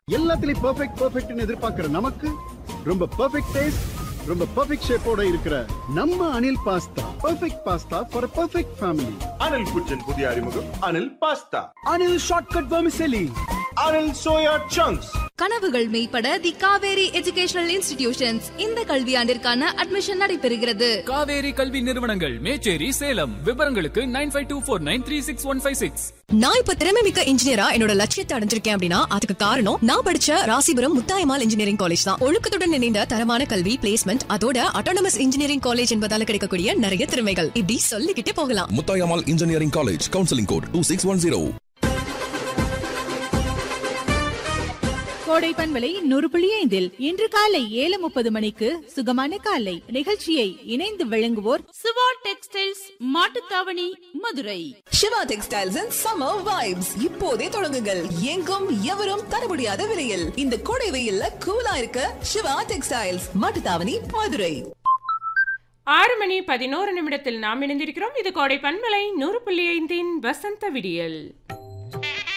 எல்லாத்துலயும் பெர்ஃபெக்ட் பெர்ஃபெக்ட்னு எதிர்பார்க்கிற நமக்கு ரொம்ப பெர்ஃபெக்ட் டேஸ்ட் ரொம்ப பெர்ஃபெக்ட் ஷேப்போட இருக்கிற நம்ம Anil pasta perfect pasta for perfect family Anil kitchen புதிய அறிமுகம் Anil pasta Anil shortcut vermicelli Anil soya chunks கனவுகள் மெய்ப்பட தி காவேரி எஜுகேஷனல் இன்ஸ்டிடியூஷன்ஸ் இந்த கல்வியாண்டிற்கான அட்மிஷன் நடைபெறுகிறது காவேரி கல்வி நிறுவனங்கள் மேச்சேரி சேலம் விவரங்களுக்கு nine five two four nine three six one five six நான் இப்ப திறமை மிக்க இன்ஜினியரா என்னோட லட்சியத்தை அடைஞ்சிருக்கேன் அப்படின்னா அதுக்கு காரணம் நான் படிச்ச ராசிபுரம் முத்தாயமால் இன்ஜினியரிங் காலேஜ் தான் ஒழுக்கத்துடன் இணைந்த தரமான கல்வி பிளேஸ்மெண்ட் அதோட அட்டானமஸ் இன்ஜினியரிங் காலேஜ் என்பதால கிடைக்கக்கூடிய நிறைய திறமைகள் இப்படி சொல்லிக்கிட்டே போகலாம் Muthayammal engineering college counselling code two six one zero கோடை பண்பலை நூறு புள்ளி ஐந்தில் இன்று காலை ஏழு முப்பது மணிக்கு சுகமான காலை நிகழ்ச்சியை இணைந்து வழங்குவோர் Siva textiles Mattuthavani Madurai Siva textiles and summer vibes இப்போதே தொடங்குங்கள் எங்கும் எவரும் தர முடியாத விலையில் இந்த கோடை வெயில்ல கூலா இருக்க சிவா டெக்ஸ்டைல்ஸ் மாட்டுத்தாவணி மதுரை ஆறு மணி பதினோரு நிமிடத்தில் நாம் இணைந்திருக்கிறோம் இது கோடை பண்பலை நூறு புள்ளி ஐந்தின் வசந்த விடியல்